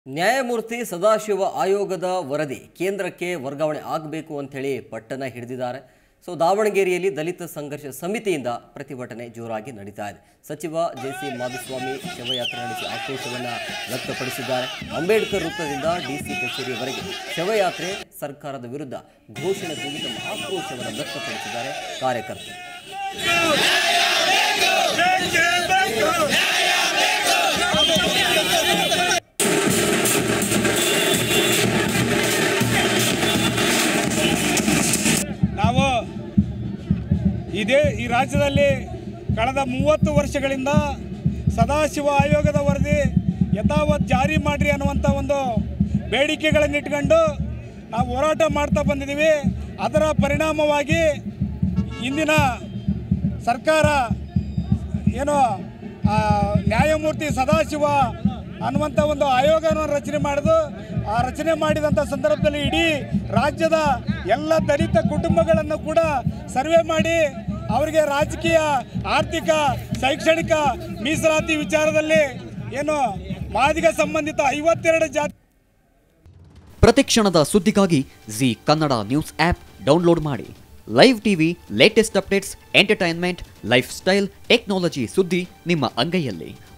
ನ್ಯಾಯಮೂರ್ತಿ ಸದಾಶಿವ ಆಯೋಗದ ವರದಿ ಕೇಂದ್ರಕ್ಕೆ ವರ್ಗಾವಣೆ ಆಗಬೇಕು ಅಂಥೇಳಿ ಪಟ್ಟಣ ಹಿಡಿದಿದ್ದಾರೆ ಸೊ ದಾವಣಗೆರೆಯಲ್ಲಿ ದಲಿತ ಸಂಘರ್ಷ ಸಮಿತಿಯಿಂದ ಪ್ರತಿಭಟನೆ ಜೋರಾಗಿ ನಡೀತಾ ಇದೆ ಸಚಿವ ಜೆ ಸಿ ಮಾಧುಸ್ವಾಮಿ ಶವಯಾತ್ರೆ ನಡೆಸಿ ಆಕ್ರೋಶವನ್ನು ವ್ಯಕ್ತಪಡಿಸಿದ್ದಾರೆ ಅಂಬೇಡ್ಕರ್ ವೃತ್ತದಿಂದ ಡಿಸಿ ಕಚೇರಿಯವರೆಗೆ ಶವಯಾತ್ರೆ ಸರ್ಕಾರದ ವಿರುದ್ಧ ಘೋಷಣೆ ಕೂಗಿ ತಮ್ಮ ಆಕ್ರೋಶವನ್ನು ವ್ಯಕ್ತಪಡಿಸಿದ್ದಾರೆ ಕಾರ್ಯಕರ್ತರು ನಾವು ಇದೇ ಈ ರಾಜ್ಯದಲ್ಲಿ ಕಳೆದ ಮೂವತ್ತು ವರ್ಷಗಳಿಂದ ಸದಾಶಿವ ಆಯೋಗದ ವರದಿ ಯಥಾವತ್ ಜಾರಿ ಮಾಡಿರಿ ಅನ್ನುವಂಥ ಒಂದು ಬೇಡಿಕೆಗಳನ್ನು ಇಟ್ಕೊಂಡು ನಾವು ಹೋರಾಟ ಮಾಡ್ತಾ ಬಂದಿದ್ದೀವಿ ಅದರ ಪರಿಣಾಮವಾಗಿ ಇಂದಿನ ಸರ್ಕಾರ ಏನು ಆ, ನ್ಯಾಯಮೂರ್ತಿ ಸದಾಶಿವ ಅನ್ನುವಂಥ ಒಂದು ಆಯೋಗವನ್ನು ರಚನೆ ಮಾಡಿದು ಆ ರಚನೆ ಮಾಡಿದಂಥ ಸಂದರ್ಭದಲ್ಲಿ ಇಡೀ ರಾಜ್ಯದ ಎಲ್ಲ ದಲಿತ ಕುಟುಂಬಗಳನ್ನು ಕೂಡ ಸರ್ವೆ ಮಾಡಿ ಅವರಿಗೆ ರಾಜಕೀಯ ಆರ್ಥಿಕ ಶೈಕ್ಷಣಿಕ ಮೀಸಲಾತಿ ವಿಚಾರದಲ್ಲಿ ಏನು ಮಾದಿಗ ಸಂಬಂಧಿತ ಐವತ್ತೆರಡು ಜಾತಿ ಪ್ರತಿಕ್ಷಣದ ಸುದ್ದಿಗಾಗಿ Zee Kannada news app download ಮಾಡಿ live TV latest updates entertainment lifestyle technology ಸುದ್ದಿ ನಿಮ್ಮ ಅಂಗೈಯಲ್ಲಿ